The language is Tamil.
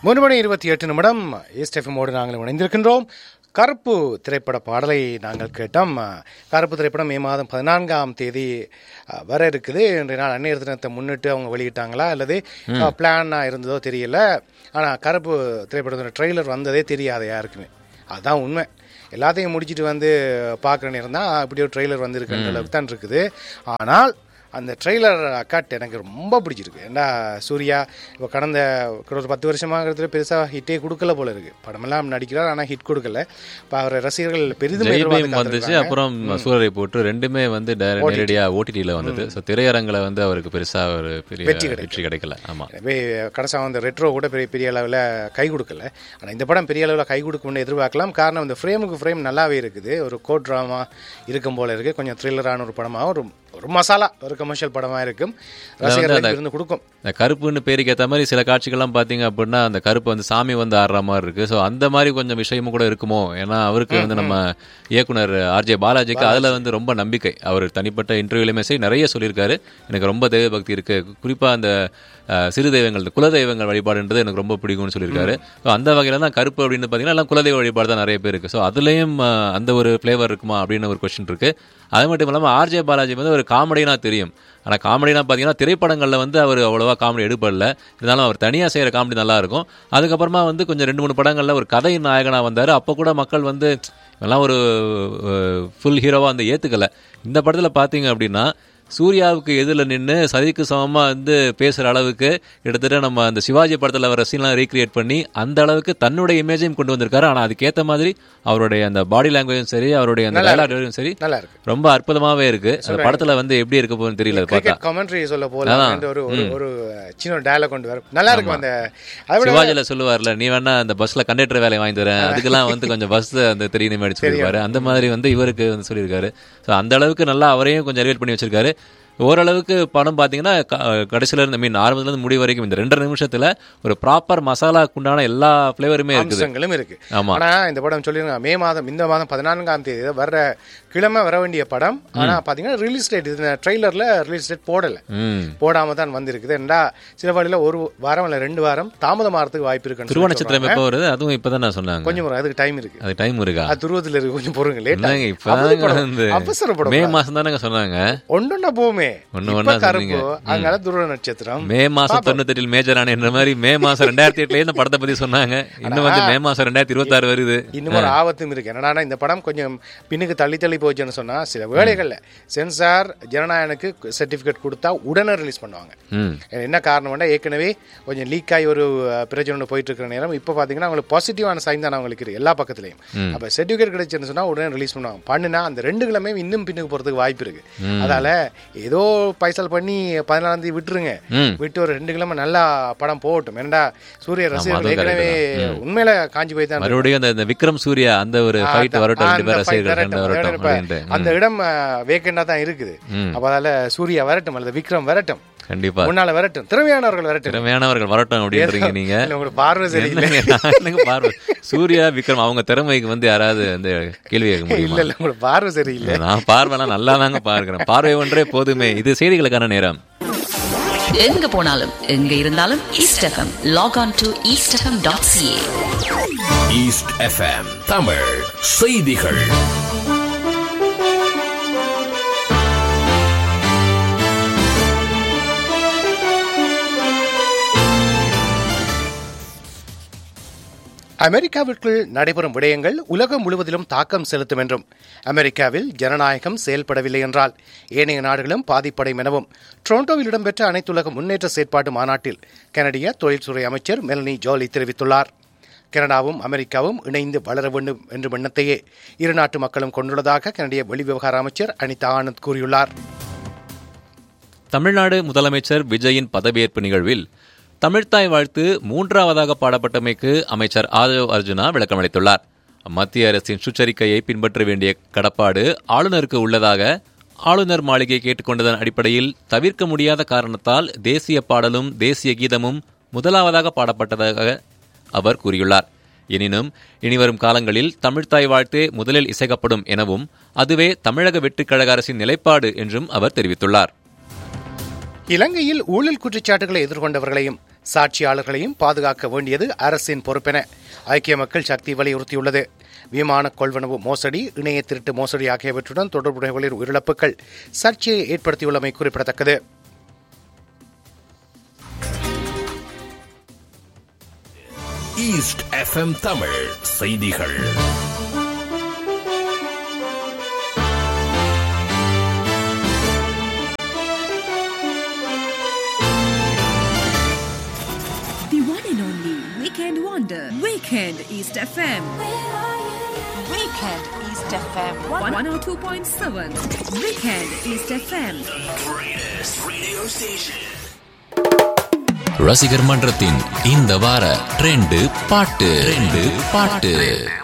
மூணு மணி இருபத்தி எட்டு நிமிடம் ஈஸ்ட் எஃப்எம்மோடு நாங்கள் இணைந்திருக்கின்றோம் கருப்பு திரைப்பட பாடலை நாங்கள் கேட்டோம் கருப்பு திரைப்படம் மே மாதம் பதினான்காம் தேதி அஹ், வர இருக்குது இன்றைய நாள் அந்நியர் தினத்தை முன்னிட்டு அவங்க வெளியிட்டாங்களா அல்லது பிளானாக இருந்ததோ தெரியல ஆனால் கருப்பு திரைப்படத்தோட ட்ரெய்லர் வந்ததே தெரியாது யாருக்குமே அதுதான் உண்மை எல்லாத்தையும் முடிச்சிட்டு வந்து பார்க்குற நேரம் தான் இப்படி ஒரு ட்ரெய்லர் வந்திருக்குன்ற அளவுக்கு தான் இருக்குது ஆனால் அந்த ட்ரெய்லர் கட் எனக்கு ரொம்ப பிடிச்சிருக்கு ஏன்னா சூர்யா இப்போ கடந்த ஒரு பத்து வருஷமாகிறதுல பெருசாக ஹிட்டே கொடுக்கல போல இருக்கு படமெல்லாம் நடிக்கிறார் ஆனால் ஹிட் கொடுக்கல இப்போ அவர் ரசிகர்கள் பெரிதும் ஜெய் எதிர்பார்த்து பீம் வந்துச்சு காத்திருக்காங்க. அப்புறம் சூரரை போட்டு ரெண்டுமே வந்து நேர- நேரடியா ஓடிடியில் வந்தது ஸோ திரையரங்கில் வந்து அவருக்கு பெருசா ஒரு பெரிய வெற்றி கிடைக்கல. வெற்றி கிடைக்கல ஆமா எனவே கடைசியாக வந்து ரெட்ரோ கூட பெரிய பெரிய அளவில் கை கொடுக்கல ஆனால் இந்த படம் பெரிய அளவில் கை கொடுக்கும்னு எதிர்பார்க்கலாம் காரணம் இந்த ஃப்ரேமுக்கு ஃப்ரேம் நல்லாவே இருக்குது ஒரு கோட் ட்ராமா இருக்கும் போல இருக்குது கொஞ்சம் த்ரில்லரான ஒரு படமாக ஒரு ஒரு மசாலா ஒரு கமர்ஷியல் படமாக இருக்கும் ரசிகர்களுக்கு இருந்து கொடுக்கும் இந்த கருப்புன்னு பேருக்கு ஏற்ற மாதிரி சில காட்சிகள்லாம் பார்த்தீங்க அப்படின்னா அந்த கருப்பு வந்து சாமி வந்து ஆடுற மாதிரி இருக்கு ஸோ அந்த மாதிரி கொஞ்சம் விஷயமும் கூட இருக்குமோ ஏன்னா அவருக்கு வந்து நம்ம இயக்குனர் ஆர்ஜே பாலாஜிக்கு அதில் வந்து ரொம்ப நம்பிக்கை அவர் தனிப்பட்ட இன்டர்வியூலையுமே சரி நிறைய சொல்லியிருக்காரு எனக்கு ரொம்ப தெய்வ பக்தி இருக்கு குறிப்பாக அந்த அஹ், சிறு தெய்வங்கள் இந்த குலதெய்வங்கள் வழிபாடுன்றது எனக்கு ரொம்ப பிடிக்கும்னு சொல்லியிருக்காரு ஸோ அந்த வகையில தான் கருப்பு அப்படின்னு பார்த்தீங்கன்னா எல்லாம் குலதெய்வ வழிபாடு தான் நிறைய பேர் இருக்கு ஸோ அதுலேயும் அந்த ஒரு ஃப்ளேவர் இருக்குமா அப்படின்னு ஒரு கொஸ்டின் இருக்கு அது மட்டும் இல்லாமல் ஆர்ஜே பாலாஜி வந்து ஒரு காமெடினா தெரியும் ஆனால் காமெடினா பார்த்தீங்கன்னா திரைப்படங்களில் வந்து அவர் அவ்வளோவா காமெடி எடுப்படல இருந்தாலும் அவர் தனியாக செய்கிற காமெடி நல்லா இருக்கும் அதுக்கப்புறமா வந்து கொஞ்சம் ரெண்டு மூணு படங்களில் ஒரு கதை நாயகனாக வந்தார் அப்போ கூட மக்கள் வந்து இதெல்லாம் ஒரு ஃபுல் ஹீரோவாக வந்து ஏற்றுக்கல இந்த படத்தில் பார்த்தீங்க அப்படின்னா சூர்யாவுக்கு எதிரில் நின்று சதிக்கு சமமாக வந்து பேசுகிற அளவுக்கு கிட்டத்தட்ட நம்ம அந்த சிவாஜி படத்தில் வர சீன்லாம் ரீக்ரியேட் பண்ணி அந்த அளவுக்கு தன்னுடைய இமேஜையும் கொண்டு வந்திருக்காரு ஆனால் அதுக்கேற்ற மாதிரி அவருடைய அந்த பாடி லாங்குவேஜும் சரி அவருடைய அந்த டைலாக் சரி நல்லா இருக்கு ரொம்ப அற்புதமாவே இருக்கு அந்த படத்துல வந்து எப்படி இருக்க போகுதுன்னு தெரியல அது பார்த்தா கிரிக்கெட் கமெண்ட்ரி சொல்ல போல அந்த ஒரு ஒரு ஒரு சின்ன ஒரு டயலாக் கொண்டு வரும் நல்லா இருக்கும் அந்த அதை விட சிவாஜில சொல்லுவார்ல நீ வேணா அந்த பஸ்ல கண்டக்டர் வேலையை வாங்கி தரேன் அதுக்கெல்லாம் வந்து கொஞ்சம் பஸ் அந்த தெரியணும் மாதிரி சொல்லியிருப்பாரு அந்த மாதிரி வந்து இவருக்கு வந்து சொல்லியிருக்காரு ஸோ அந்த அளவுக்கு நல்லா அவரையும் கொஞ்சம் ரிலேட் பண்ணி வச்சிருக்காரு ஓரளவுக்கு படம் பார்த்தீங்கன்னா க- கடைசியில இருந்து மீன் ஆரம்பத்துல இருந்து முடிவு வரைக்கும் இந்த ரெண்டரை நிமிஷத்துல ஒரு ப்ராப்பர் மசாலாக்கு உண்டான எல்லா ஃபிளேவருமே இருக்குது அம்சங்களும் இருக்கு ஆமா. ஆனா இந்த படம் சொல்லிருங்க மே மாதம் இந்த மாதம் பதினான்காம் தேதி வர்ற கிழமை வர வேண்டிய படம் ஆனா பாத்தீங்கன்னா ரிலீஸ் டேட் இந்த ட்ரெய்லர்ல ரிலீஸ் டேட் போடல ம் போடாம தான் வந்திருக்குது ஏன்டா சில வழியில ஒரு வாரம் இல்ல ரெண்டு வாரம் தாமதமாகறதுக்கு வாய்ப்பு இருக்குன்னு துருவ சொல்லி நட்சத்திரம் எப்போ வருது அதுவும் இப்பதான் நான் சொன்னாங்க கொஞ்சம் ஒரு அதுக்கு டைம் இருக்கு அது டைம் இருக்கா அது துருவத்துல இருக்கு கொஞ்சம் பொறுங்க லேட் இல்லைங்க இப்பதாங்க வந்து அவசரப்படும் மே மாசம் தானங்க சொன்னாங்க ஒன்னொன்னா போமே ஒண்ணு இப்ப ஒண்ணா கருப்பு அங்கால துருவ நட்சத்திரம் மே மாசம் தொண்ணூத்தெட்டில் மேஜர் ஆன மாதிரி மே மாசம் ரெண்டாயிரத்தி எட்டுல இந்த படத்தை பத்தி சொன்னாங்க இன்னும் வந்து மே மாசம் ரெண்டாயிரத்தி இருபத்தாறு வருது இன்னும் ஒரு ஆபத்தும் இருக்கு என்னன்னா இந்த படம் கொஞ்சம் பின்னுக்கு தள்ளி தள்ளி போச்சுன்னு சொன்னா சில வேளைகள்ல சென்சார் ஜனநாயகனுக்கு சர்டிபிகேட் கொடுத்தா உடனே ரிலீஸ் பண்ணுவாங்க ம் என்ன காரணம்னா ஏற்கனவே கொஞ்சம் லீக் ஆகி ஒரு அஹ், பிரச்சனை ஒண்ணு போயிட்டு இருக்கிற நேரம் இப்போ பார்த்தீங்கன்னா அவங்களுக்கு பாசிட்டிவான சைன் தான் அவங்களுக்கு இருக்கு எல்லா பக்கத்துலையும் அப்போ சர்டிஃபிகேட் கிடைச்சுன்னு சொன்னா உடனே ரிலீஸ் பண்ணுவாங்க பண்ணுனா அந்த ரெண்டு கிழமையும் இன்னும் பின்னுக்கு போறதுக்கு வாய்ப்பு இருக்கு அதால ஏதோ பைசல் பண்ணி பதினாலாம் தேதி விட்டுருங்க ம் விட்டு ஒரு ரெண்டு கிழமை நல்லா படம் போகட்டும் ஏன்டா சூரிய ரசிகர்கள் அதுவும் ஏற்கனவே உண்மையில காஞ்சி போய் தான் மறுபடியும் அந்த இந்த விக்ரம் சூர்யா அந்த ஒரு ஃபைட் வரட்டும் ரெண்டு பேர் அந்த fight ரசிகர்கள் ரெண்டு வரட்டும். வரட்டும் இப்ப அப்படின்ட்டு அந்த இடம் வேக்கண்டா தான் இருக்குது ம். அப்ப அதால சூர்யா வரட்டும் அல்லது விக்ரம் வரட்டும் கண்டிப்பா முன்னால வரட்டும் திறமையானவர்கள் வரட்டும் திறமையானவர்கள் வரட்டும் அப்படின்றீங்க நீங்க இல்ல, உங்களுக்கு பார்வை சரியில்லை என்னங்க, நான் என்னங்க பார்வை சூர்யா விக்ரம் அவங்க திறமைக்கு வந்து யாராவது வந்து கேள்வி கேட்க முடியுமா இல்ல இல்ல உங்களுக்கு பார்வை சரியில்லை நான் பார்வைலாம் நல்லா தாங்க பார்க்கிறேன் பார்வை ஒன்றே போதுமே இது செய்திகளுக்கான நேரம் எங்க போனாலும் எங்க இருந்தாலும் East FM log on to East FM dot C A East FM Tamil செய்திகள் அமெரிக்காவிற்குள் நடைபெறும் விடயங்கள் உலகம் முழுவதிலும் தாக்கம் செலுத்தும் என்றும் அமெரிக்காவில் ஜனநாயகம் செயல்படவில்லை என்றால் ஏனைய நாடுகளும் பாதிப்படையும் எனவும் டொரண்டோவில் இடம்பெற்ற அனைத்துலக முன்னேற்ற செயற்பாட்டு மாநாட்டில் கனடிய தொழில்துறை அமைச்சர் மெலனி ஜோலி தெரிவித்துள்ளார் கனடாவும் அமெரிக்காவும் இணைந்து வளர வேண்டும் என்ற எண்ணத்தையே இரு நாட்டு மக்களும் கொண்டுள்ளதாக கனடிய வெளிவிவகார அமைச்சர் அனிதா ஆனந்த் கூறியுள்ளார் தமிழ்நாடு முதலமைச்சர் விஜயின் பதவியேற்பு நிகழ்வில் தமிழ்த்தாய் வாழ்த்து மூன்றாவதாக பாடப்பட்டமைக்கு அமைச்சர் ஆதவ் அர்ஜுனா விளக்கமளித்துள்ளார் மத்திய அரசின் சுற்றறிக்கையை பின்பற்ற வேண்டிய கடப்பாடு ஆளுநருக்கு உள்ளதாக ஆளுநர் மாளிகை கேட்டுக்கொண்டதன் அடிப்படையில் தவிர்க்க முடியாத காரணத்தால் தேசிய பாடலும் தேசிய கீதமும் முதலாவதாக பாடப்பட்டதாக அவர் கூறியுள்ளார் எனினும் இனிவரும் காலங்களில் தமிழ்த்தாய் வாழ்த்தே முதலில் இசைக்கப்படும் எனவும் அதுவே தமிழக வெற்றிக் கழக அரசின் நிலைப்பாடு என்றும் அவர் தெரிவித்துள்ளார் இலங்கையில் ஊழல் குற்றச்சாட்டுகளை எதிர்கொண்டவர்களையும் சாட்சியாளர்களையும் பாதுகாக்க வேண்டியது அரசின் பொறுப்பென ஐக்கிய மக்கள் சக்தி வலியுறுத்தியுள்ளது விமான கொள்வனவு மோசடி இணைய திருட்டு மோசடி ஆகியவற்றுடன் தொடர்புடையவர்களின் உயிரிழப்புகள் சர்ச்சையை ஏற்படுத்தியுள்ளமை குறிப்பிடத்தக்கது ஈஸ்ட் எஃப்எம் தமிழ் செய்திகள் The one and only Weekend Wonder. Weekend East FM. Weekend East FM. 102.7. Weekend East FM. ரசிகர் மன்றத்தின் இந்த வார ட்ரெண்டு பாட்டு ட்ரெண்டு பாட்டு